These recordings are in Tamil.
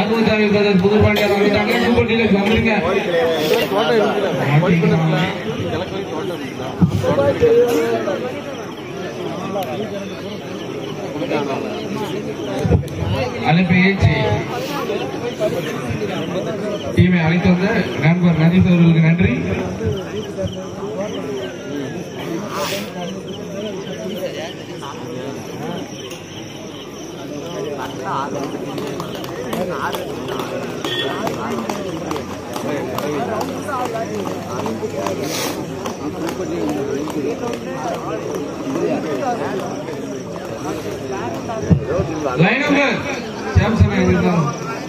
ஆர்வத்தாவி பிரதர் புதுப்பாண்டியார் வந்துட்டாங்க சூப்பர் டீலக்ஸ் வந்துருங்க அழைப்பை ஏற்றி டீமை அழைத்து வந்த நண்பர் நதீஷ் அவர்களுக்கு நன்றி லைன் நம்பர் சாம்சங் இருக்காங்க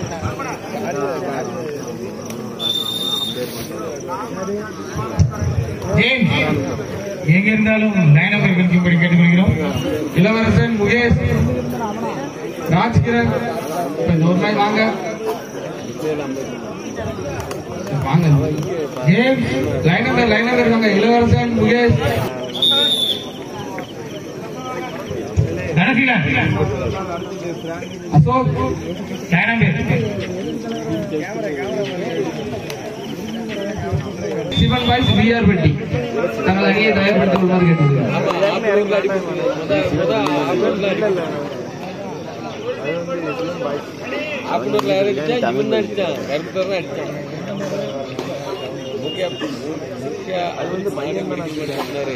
ஜேம்ஸ் எங்க இருந்தாலும் லைன் நம்பர் குறிக்கும்படி கேட்டுக்கொள்கிறோம் இளவரசன் முகேஷ் ராஜ்கிரண் இப்ப இந்த ஒரு நாள் வாங்க வாங்க James line number line number இருக்காங்க Ilavarasan Mukesh Thanaseelan Ashok line number Sivan boys VR பெட்டி தங்கள் அணியை தயார்படுத்திக் கொள்வார் கேட்டுள்ளது ஆப்பனூர்ல இறங்கிச்சா இவன் தான் அடிச்சான் கருப்பர் தான் அடிச்சான் முக்கிய முக்கிய அது வந்து பயங்கரமான அடிச்சாரு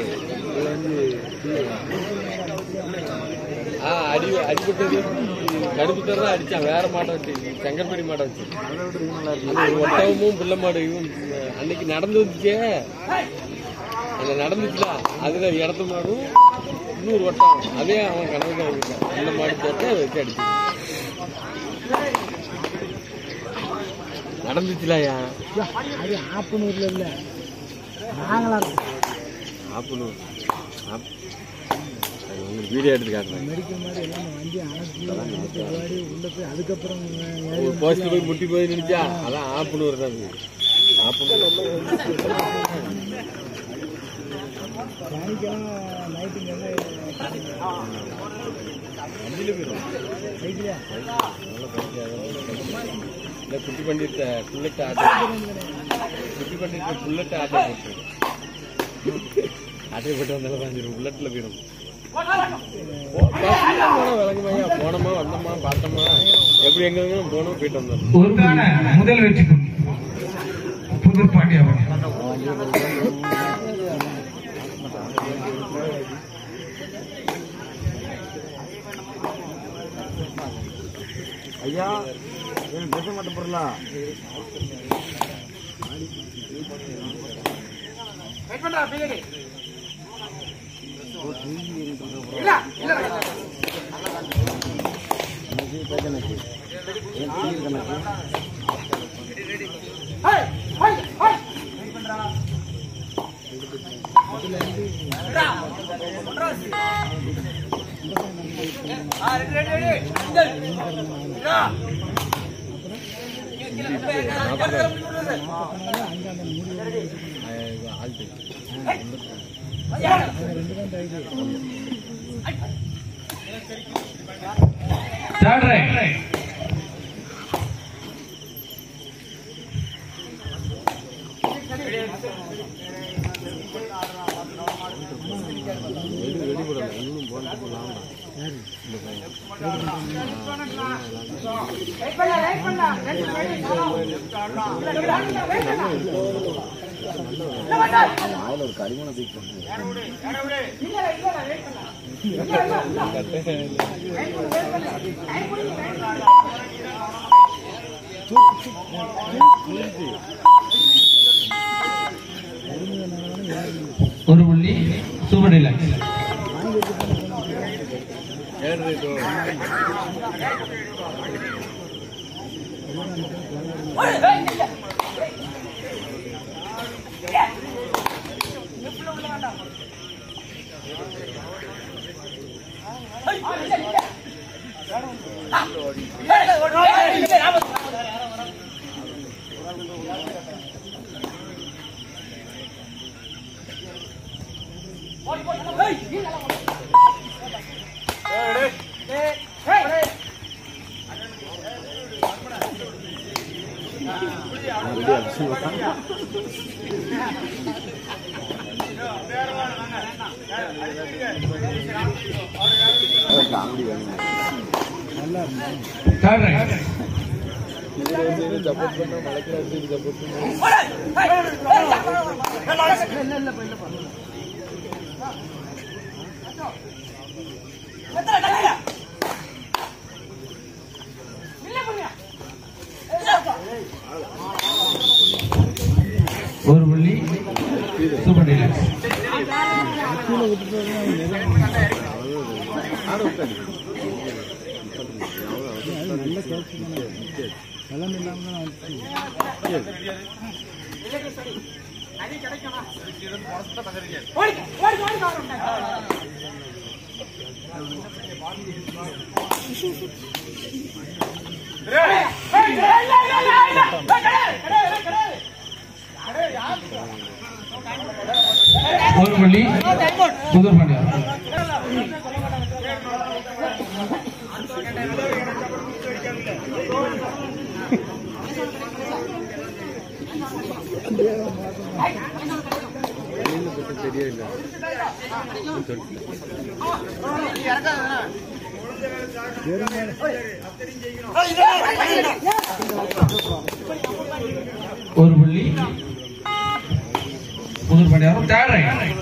ஆ அடி அடிபட்டது கருப்புத்தர் தான் அடிச்சான் வேற மாட்டை வச்சு செங்கற்படி மாட்டை வச்சு அது ஒட்டகமும் பிள்ளை மாடு இவன் அன்னைக்கு நடந்து வந்துச்சே அந்த நடந்துச்சுல அதுல இடத்து மாடும் இன்னொரு வட்டம் அதே அவன் கனவு தான் இருக்கான் அந்த மாடு சேர்த்து வச்சு அடிச்சு நடந்துச்சுலயா அது ஆப்பனூர்ல இல்ல நாங்களா ஆப்பனூர் ஆப்- அது உங்களுக்கு வீடியோ எடுத்து காட்டுறேன் மெடிக்கல் மாதிரி எல்லாம் வண்டி அணைச்சி விளையாடி உள்ள போய் அதுக்கப்புறம் ஒரு போஸ்ட் போய் முட்டி போய் நினைச்சா அதான் ஆப்பனூர் தான் அது. ஆப்பனூர் சனிக்கெல்லாம் நைட்டுங்க இந்த குட்டி பண்டித்த புல்லட் ஆட்டோ குட்டி பண்டித்த புல்லட் ஆட்டோ போட்டு ஆட்டோ போட்டு வந்தாலும் பாஞ்சிரும் புல்லட்ல போயிடும் விளங்குமையா போனோமா வந்தோமா பார்த்தோமா எப்படி எங்க எங்க போனோம் போயிட்டு வந்தோம் ஒருதான முதல் வெற்றி புதுப்பாண்டி அவர்கள் ஐயா எனக்கு பேச மாட்டேன் பொருளா ஆல்ட்டு தேர்ட் ரைட் வெடி வெடி போடல இன்னும் போட்டு போடலாம் இந்த பையன் ஒரு புள்ளி சூப்பர் டீலக்ஸ் ஏழு ரேட்டோ தேர்ட் ரைட் சப்போர்ட் பண்ணா மலைக்கிற அடிச்சு சப்போர்ட் பண்ணா ஒரு புள்ளி சூப்பர் டீலக்ஸ் நல்ல கேட்ச் பலம் இல்லாமல் தான் வந்துச்சு ஒரு புள்ளி புதூர் பாண்டியா தெரியல ஒரு புள்ளி புதூர் பாண்டியா தேர்ட் ரைட்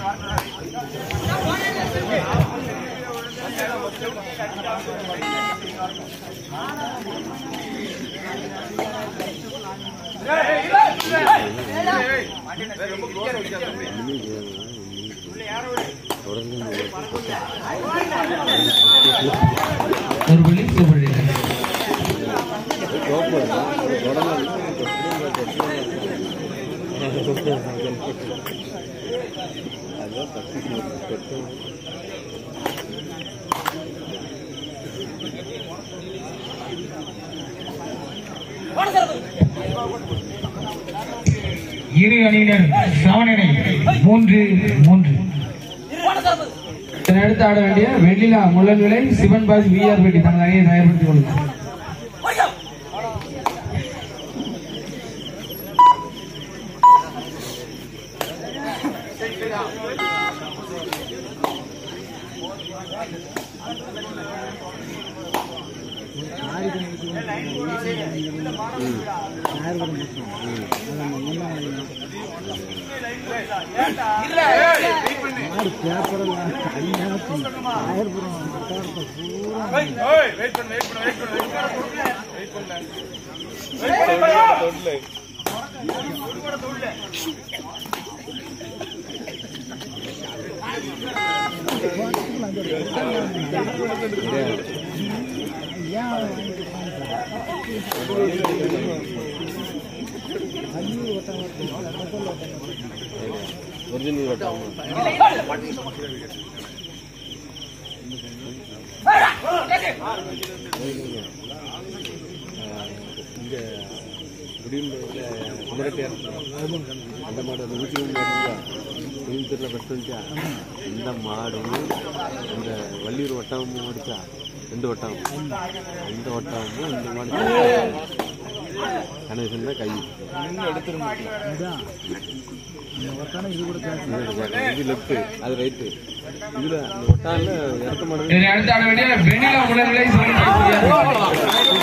ஒரு புள்ளி சூப்பர் டீலக்ஸ் இரு அணியினர் சமநிலை மூன்று மூன்று இதனடுத்து ஆட வேண்டிய வெள்ளிலா முள்ளன்விலை சிவன் பாஸ் விஆர் பெட்டி தங்கள் அணியை தயார்படுத்திக் கொள்ளுங்கள் ஆடி பண்ணிட்டு யார் கூட முடிச்சோம் அது நம்ம முன்னா ஆடு பேப்பரெல்லாம் தனியாக ஆயிரப்புறம் பூரா ஏன் அவன் வாங்கிட்டு அஞ்சு ஒட்டம் ஒட்டம் ஒட்டம் ஒரிஜினல் வட்டம் இங்க முடியும்ல குமரட்டியா அந்த மாடு அந்த ஊசி கோயம்புத்தூர்ல ஃபஸ்ட் வந்துச்சா இந்த மாடும் அந்த வள்ளியூர் வட்டமும் அடிச்சா ரெண்டு வட்டம் அந்த வட்டமும் இந்த மாடு கணேசன் தான் கை இதான் இந்த ஒட்டான இது கூட பேச இது லெஃப்ட் அது ரைட்டு இதுல அந்த ஒட்டான்ல இறக்க மாடு இதனை அடுத்து ஆட வேண்டிய வெண்ணிலா முள்ளன்விலை சிவன் பாஸ்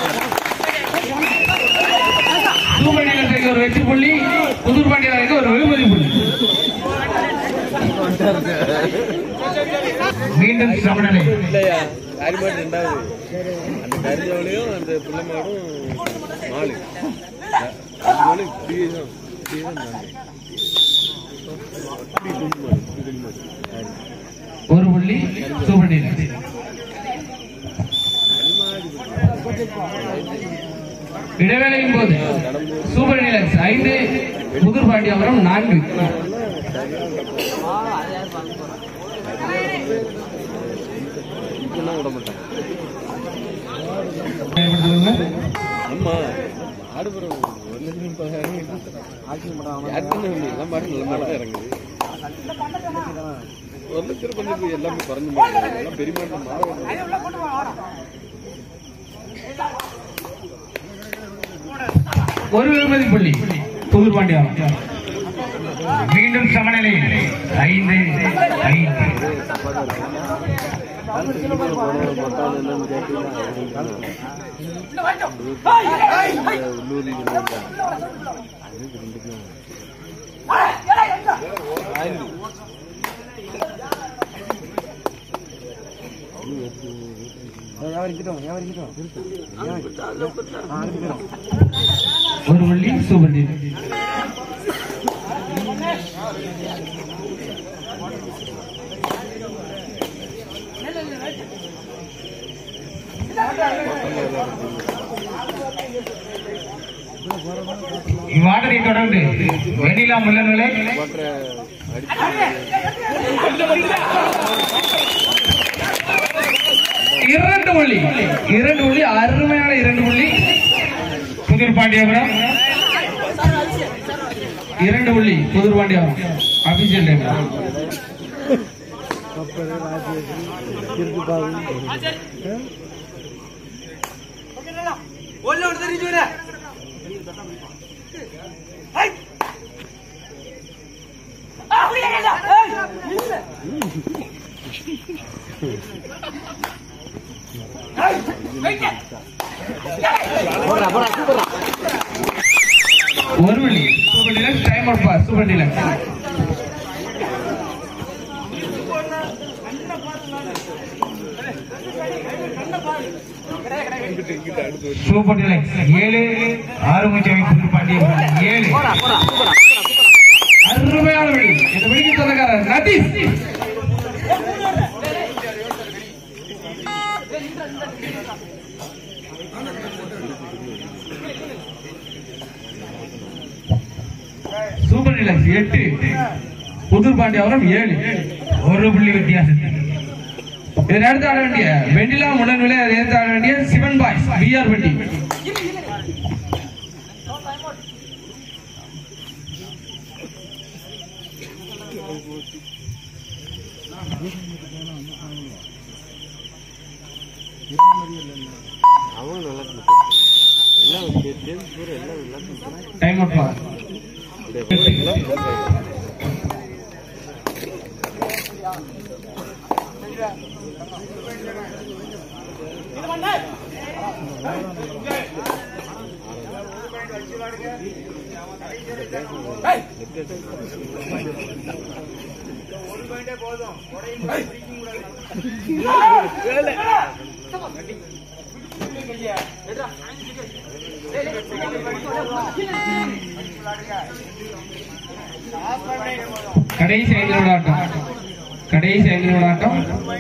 சூப்பர் டீலக்ஸுக்கு ஒரு வெற்றி புள்ளி புதூர் பாண்டியாவுக்கு ஒரு வெகுமதி புள்ளி மீண்டும் சமநிலை இல்லையா காரி மாடு ரெண்டாவது அந்த கரிஜோலையும் அந்த புள்ள மாடும் நாலு அது போல இப்படியே தான் இப்படியே தான் நாலு அப்படி குண்டு மாடு இப்படி குண்டு மாடு காரி. ஒரு புள்ளி சூப்பர் டீலக்ஸ் இடைவேளையின் போது சூப்பர் டீலக்ஸ் ஐந்து புதூர் பாண்டியாபுரம் நான்கு இப்படிலாம் விட மாட்டாங்க பயன்படுத்துவீங்க? ஆமா ஆடுபுறம் ஒரு லட்சம் முப்பதாயிரம் யாருக்குமே இல்லை. எல்லாம் மாடு நல்ல மாடு தான் இறங்குது ஒரு லட்சம் கொஞ்சம் எல்லாமே குறைஞ்ச மாடு எல்லாம் பெரிய மாடு மாடு ஒரு வெகுமதி புள்ளி புதூர் பாண்டியாரம் மீண்டும் சமநிலை ஐந்து ஐந்து ஒரு புள்ளி சூப்பர் டீல் இவ்வாட்டத்தை தொடர்ந்து வெண்ணிலா முள்ளநிலை இரண்டு புள்ளி இரண்டு புள்ளி அருமையான இரண்டு புள்ளி புதூர் பாண்டியபுரம் இரண்டு புள்ளி புதூர் பாண்டியபுரம் அபிஷியல் டைம் கப்பல் ராஜேஷ் கிருக்கு பாபு ஒரு புள்ளி சூப்பர் டீலக்ஸ் டைம் அவுட் பாஸ் சூப்பர் டீலக்ஸ் சூப்பர் டீலக்ஸ் ஏழு ஆறு மூச்சாமி புதூர் பாண்டியபுரம் ஏழு அருமையான வெடி இந்த வெடிக்கு சொந்தக்காரர் நதீஷ் சூப்பர் டீலக்ஸ் எட்டு புதூர் பாண்டியாபுரம் ஏழு ஒரு புள்ளி வித்தியாசத்தில் இதன் அடுத்து ஆட வேண்டிய வெண்டிலா முடன்விலை அதை எடுத்து ஆட வேண்டிய சிவன் பாய்ஸ் பிஆர் வெண்டி அவன் நல்லா எல்லாம் தேர்ந்து பூரா எல்லாம் நல்லா டைம் அவுட் பாஸ் கடைசி ஐந்து விளையாட்டம் கடைசி ஐந்து விளையாட்டம்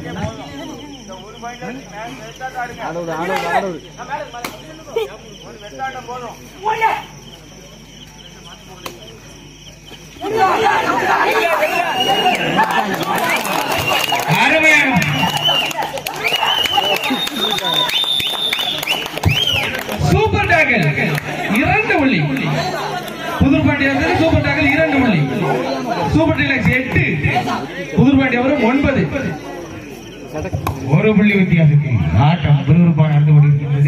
ஆடோடு ஆடோடு ஆடோடு அருமையான சூப்பர் டாக்கல் இரண்டு புள்ளி புதுர்பாண்டியாபுரம் சூப்பர் டாக்கல் இரண்டு புள்ளி சூப்பர் டீலக்ஸ் எட்டு புதுர்பாண்டியாபுரம் ஒன்பது ஒரு புள்ளி வித்தியாசத்தில் ஆட்டம் விறுவிறுப்பாக நடந்து கொண்டிருக்கின்றது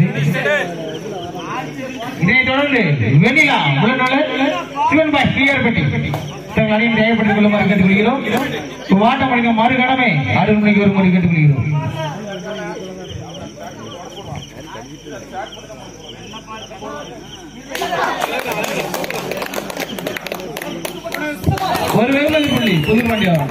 இதைத் தொடர்ந்து வெண்ணிலா முழநாள் சிவன் பாய் ஸ்ரீயார்பட்டி தங்கள் அணியை தயார்படுத்திக் கொள்ளுமாறு கேட்டுக்கொள்கிறோம் வாட்டம் அளிக்க மறு கடமை ஆறு மணிக்கு வருமாறு கேட்டுக்கொள்கிறோம் ஒரு வெகுமதி புள்ளி புதுப்பாண்டியம்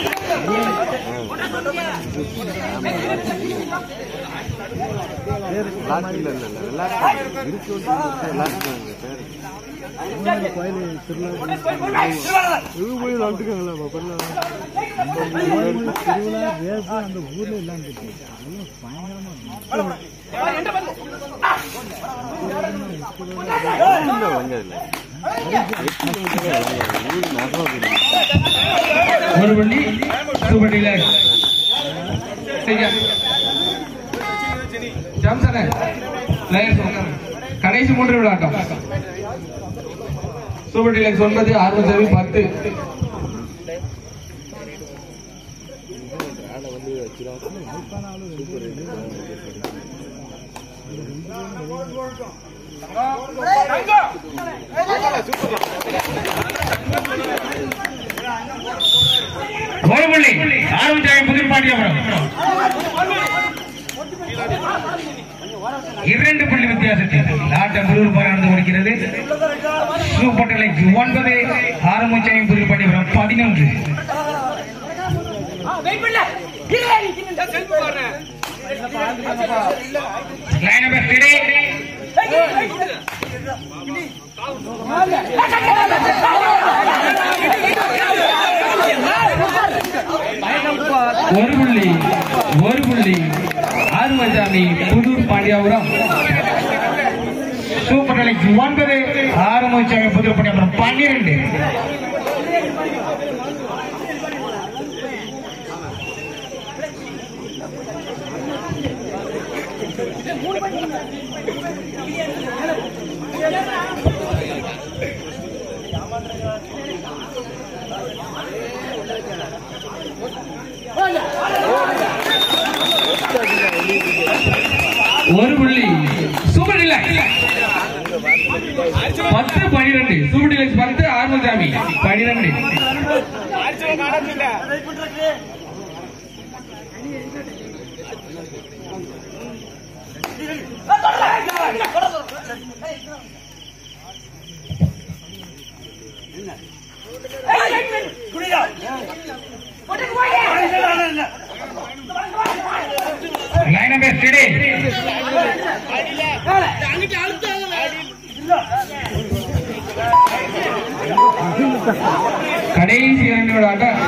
விளாட்டு இல்லை இல்லை விளாட்டு இருக்கு விளாட்டு பேர் கோயில் திருவிழா இது போய் விளாட்டுக்காங்களா பண்ணலாம் திருவிழா ரேஸ் அந்த ஊர்ல எல்லாம் இருக்கு அதெல்லாம் பயங்கரமா இருக்கும் இல்லை வந்ததில்லை ஊர் நாசமா போயிடுது ஒரு புள்ளி சூப்பர் டீலர் ஜாம்சனே லையர்ஸ் உட்காருங்க. கடைசி மூன்று விளையாட்டம் சூப்பர் டீலக்ஸ் ஒன்பது ஆர்வம் சேவை பத்து ஆடை வந்து வச்சிருவாங்க சூப்பர் ஒரு புள்ளி ஆரம்பிச்சாங்க புதுப்பாண்டியபுரம் இரண்டு புள்ளி வித்தியாசத்தில் ஆட்டம் விறுவிறுப்பாக நடந்து முடிக்கிறது சூப்பர் டெலைக் ஒன்பது ஆரம்பிச்சாங்க புதுப்பாண்டியபுரம் பதினொன்று லைன் நம்பர் த்ரீ ஒரு புள்ளி ஒரு புள்ளி ஆறுமசாமி புதூர் பாண்டியாபுரம் சூப்பர் டெலைக் ஒன்பது ஆறுமசாமி புதூர் பாண்டியாபுரம் பன்னிரண்டு ஒரு புள்ளி சூப்பர் டிலக்ஸ் பத்து பனிரெண்டு சூப்பர் டிலக்ஸ் பத்து ஆறுமசாமி பனிரெண்டு லைன் நம்பர் ஸ்டடி கடைசி இரண்டோட ஆட்டம்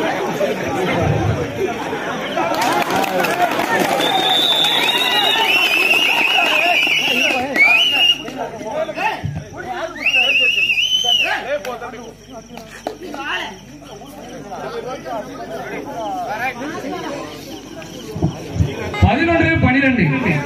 பதினொன்று பனிரெண்டு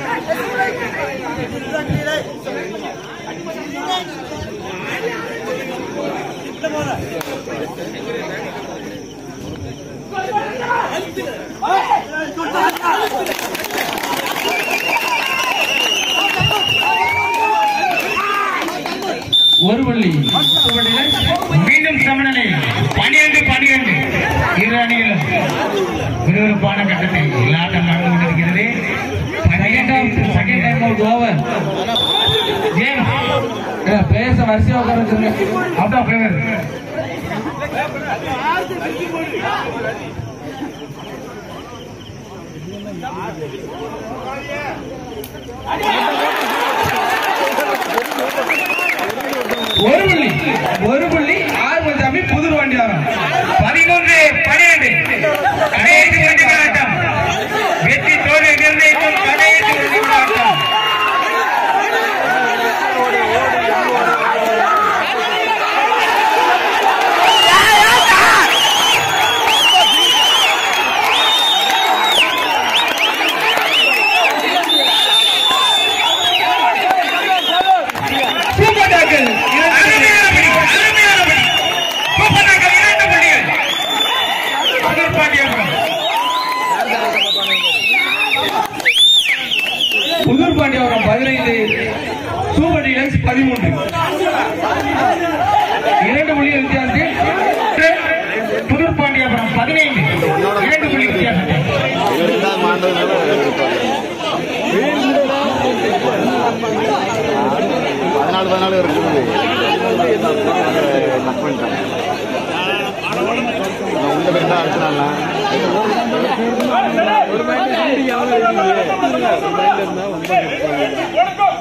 ஒரு புள்ளி மீண்டும் சமநிலை பனிரெண்டு பனிரெண்டு இரு அணிகளும் விறுவிறுப்பான கட்டத்தில் ஆட்டம் நடந்து கொண்டிருக்கிறது second time second time out over பேச வரிசையா உட்கார வச்சுருங்க அவுட் ஆஃப் ஃபேவர் ஒரு புள்ளி ஒரு புள்ளி ஆறு மஞ்சாமி புதுர் வண்டியாரம் பதிமூன்று பனிரெண்டு கடைசி ரெண்டு ஆட்டம் வெற்றி தோல்வி நிர்ணயிக்கும் கடைசி ரெண்டு ஆட்டம் சூப்பர் டாக்கல் அருமையான படி அருமையான படி சூப்பர் டாக்கல் இரண்டு புள்ளிகள் புதுர் பாண்டியாபுரம் புதூர் பாண்டியாபுரம் பதினைந்து சூப்பர் டீலக்ஸ் பதிமூன்று இரண்டு புள்ளி வித்தியாசத்தில் புதூர் பாண்டியாபுரம் பதினைந்து இரண்டு புள்ளி வித்தியாசத்தில் இவருதான் மாண்டதுனால பதினாலு பதினாலு இருக்குது கட் பண்ணிட்டாங்க உள்ள பேர் தான் அடிச்சினாங்க ஒரு மைண்ட் இருந்தா ஒன்பது